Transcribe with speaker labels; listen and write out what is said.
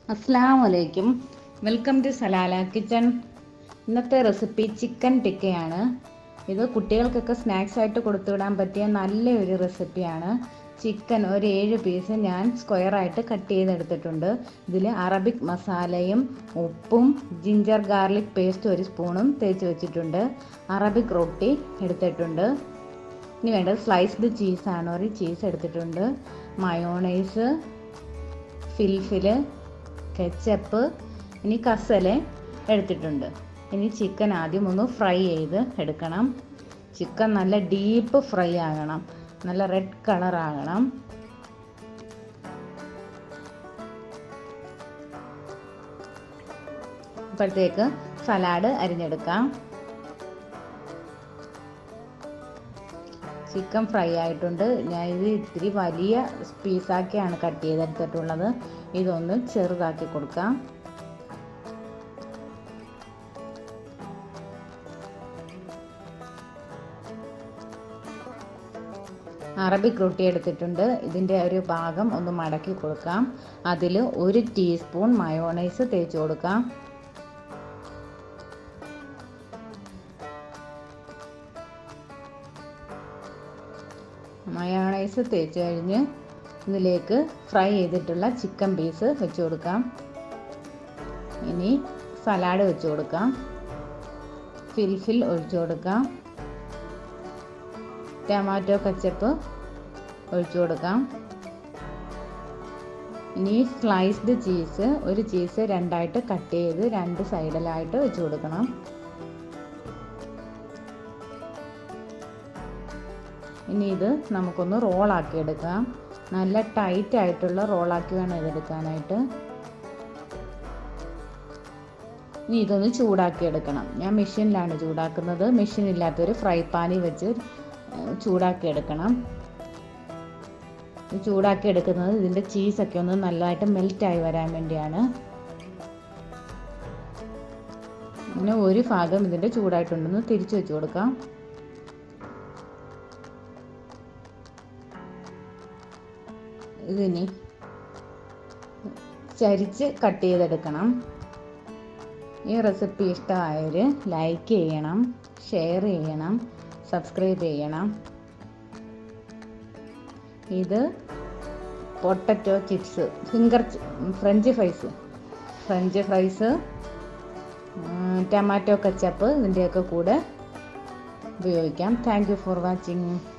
Speaker 1: അസ്സാം വലൈക്കും welcome to Salalah kitchen ഇന്നത്തെ റെസിപ്പി ചിക്കൻ ടിക്കയാണ് ഇത് കുട്ടികൾക്കൊക്കെ സ്നാക്സ് ആയിട്ട് കൊടുത്തുവിടാൻ പറ്റിയ നല്ലൊരു റെസിപ്പിയാണ് ചിക്കൻ ഒരു ഏഴ് പീസ് ഞാൻ സ്ക്വയറായിട്ട് കട്ട് ചെയ്തെടുത്തിട്ടുണ്ട് ഇതിൽ അറബിക് മസാലയും ഉപ്പും ജിഞ്ചർ ഗാർലിക് പേസ്റ്റ് ഒരു സ്പൂണും തേച്ച് വെച്ചിട്ടുണ്ട് അറബിക് റൊട്ടി എടുത്തിട്ടുണ്ട് ഇനി വേണ്ടത് സ്ലൈസ്ഡ് ചീസാണ് ഒരു ചീസ് എടുത്തിട്ടുണ്ട് മയോണൈസ് ഫിൽഫില് കെച്ചപ്പ് ഇനി കസല എടുത്തിട്ടുണ്ട് ഇനി ചിക്കൻ ആദ്യം ഒന്ന് ഫ്രൈ ചെയ്ത് എടുക്കണം ചിക്കൻ നല്ല ഡീപ്പ് ഫ്രൈ ആകണം നല്ല റെഡ് കളർ ആകണം അപ്പോഴത്തേക്ക് സലാഡ് അരിഞ്ഞെടുക്കാം ചിക്കൻ ഫ്രൈ ആയിട്ടുണ്ട് ഞാൻ ഇത് ഇത്തിരി വലിയ പീസാക്കിയാണ് കട്ട് ചെയ്തെടുത്തിട്ടുള്ളത് ഇതൊന്ന് ചെറുതാക്കി കൊടുക്കാം അറബിക് റൊട്ടി എടുത്തിട്ടുണ്ട് ഇതിൻ്റെ ഒരു ഭാഗം ഒന്ന് മടക്കി കൊടുക്കാം അതിൽ ഒരു ടീസ്പൂൺ മയോണൈസ് തേച്ച് കൊടുക്കാം മയോണൈസ് തേച്ച് കഴിഞ്ഞ് ഇതിലേക്ക് ഫ്രൈ ചെയ്തിട്ടുള്ള ചിക്കൻ പീസ് വെച്ച് കൊടുക്കാം ഇനി സലാഡ് വെച്ച് കൊടുക്കാം ഫിൽഫിൽ ഒഴിച്ചു കൊടുക്കാം ടൊമാറ്റോ കച്ചപ്പ് ഒഴിച്ചു കൊടുക്കാം ഇനി സ്ലൈസ്ഡ് ചീസ് ഒരു ചീസ് രണ്ടായിട്ട് കട്ട് ചെയ്ത് രണ്ട് സൈഡിലായിട്ട് വെച്ച് കൊടുക്കണം ഇനി ഇത് നമുക്കൊന്ന് റോളാക്കി എടുക്കാം നല്ല ടൈറ്റ് ആയിട്ടുള്ള റോളാക്കി വേണം ഇതെടുക്കാനായിട്ട് ഇനി ഇതൊന്ന് ചൂടാക്കി എടുക്കണം ഞാൻ മെഷീനിലാണ് ചൂടാക്കുന്നത് മെഷീൻ ഇല്ലാത്തൊരു ഫ്രൈ പാനിൽ വെച്ച് ചൂടാക്കി എടുക്കണം ചൂടാക്കി എടുക്കുന്നത് ഇതിൻ്റെ ചീസൊക്കെ ഒന്ന് നല്ലതായിട്ട് മെൽറ്റായി വരാൻ വേണ്ടിയാണ് പിന്നെ ഒരു ഭാഗം ഇതിൻ്റെ ചൂടായിട്ടുണ്ടെന്ന് തിരിച്ചു വെച്ച് കൊടുക്കാം ഇതിനി ചരിച്ച് കട്ട് ചെയ്തെടുക്കണം ഈ റെസിപ്പി ഇഷ്ടമായവർ ലൈക്ക് ചെയ്യണം ഷെയർ ചെയ്യണം സബ്സ്ക്രൈബ് ചെയ്യണം ഇത് potato chips finger french fries french fries tomato ketchup ഇതിൻ്റെയൊക്കെ കൂടെ ഉപയോഗിക്കാം താങ്ക് യു ഫോർ വാച്ചിങ്